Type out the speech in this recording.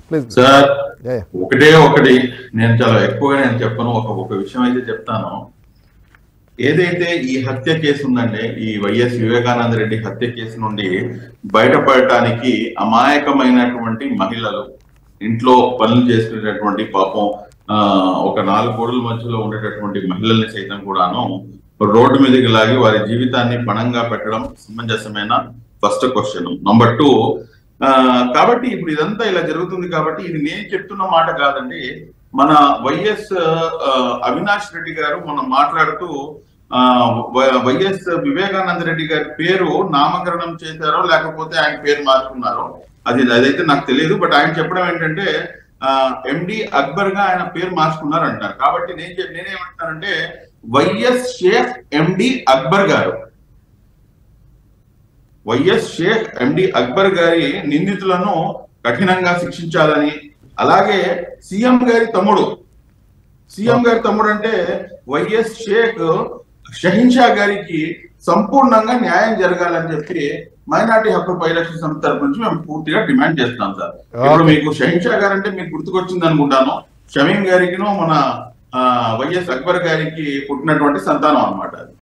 Please sir yeah yeah ఒకటే ఒకటి నేను చాలా ఎక్కువగా నేను చెప్పను ఒక ఒక విషయం అయితే చెప్తాను ఏదైతే ఈ హత్య కేసు ఉందండి ఈ వైఎస్ వివేకానంద రెడ్డి హత్య కేసు నుండి బయటపడటానికి అమాయకమైనటువంటి మహిళలు ఇంట్లో పనులు చేసుకునేటటువంటి పాపం ఆ, ఒక నాలుగు గోడల మధ్యలో ఉండేటటువంటి మహిళల్ని సైతం కూడాను రోడ్డు మీదకి లాగి వారి జీవితాన్ని పణంగా పెట్టడం సమంజసమైన ఫస్ట్ క్వశ్చన్ నంబర్ టూ ఆ, కాబట్టి ఇప్పుడు ఇదంతా ఇలా జరుగుతుంది కాబట్టి ఇది నేను చెప్తున్న మాట కాదండి మన వైఎస్ ఆ, అవినాష్ రెడ్డి గారు మొన్న మాట్లాడుతూ ఆ, వ- వైఎస్ వివేకానంద రెడ్డి గారి పేరు నామకరణం చేశారో లేకపోతే ఆయన పేరు మార్చుకున్నారో అది అదైతే నాకు తెలియదు బట్ ఆయన చెప్పడం ఏంటంటే ఎండి అక్బర్ గా ఆయన పేరు మార్చుకున్నారు అంటారు కాబట్టి నేను చెప్- నేనేమంటానంటే వైఎస్ షేక్ ఎండి అక్బర్ గారు వైఎస్ షేక్ ఎండి అక్బర్ గారి నిందితులను కఠినంగా శిక్షించాలని అలాగే సీఎం గారి తమ్ముడు సీఎం గారి తమ్ముడు అంటే వైఎస్ షేక్ షహిన్షా గారికి సంపూర్ణంగా న్యాయం జరగాలని చెప్పి మైనార్టీ హక్కు పరిరక్షణ సంస్థ తరపు నుంచి మేము పూర్తిగా డిమాండ్ చేస్తాం సార్ ఇప్పుడు Okay. మీకు షహిన్షా గారు అంటే మీకు గుర్తుకొచ్చింది అనుకుంటాను షమీం గారికి మన ఆ, వైఎస్ అక్బర్ గారికి పుట్టినటువంటి సంతానం అన్నమాట అది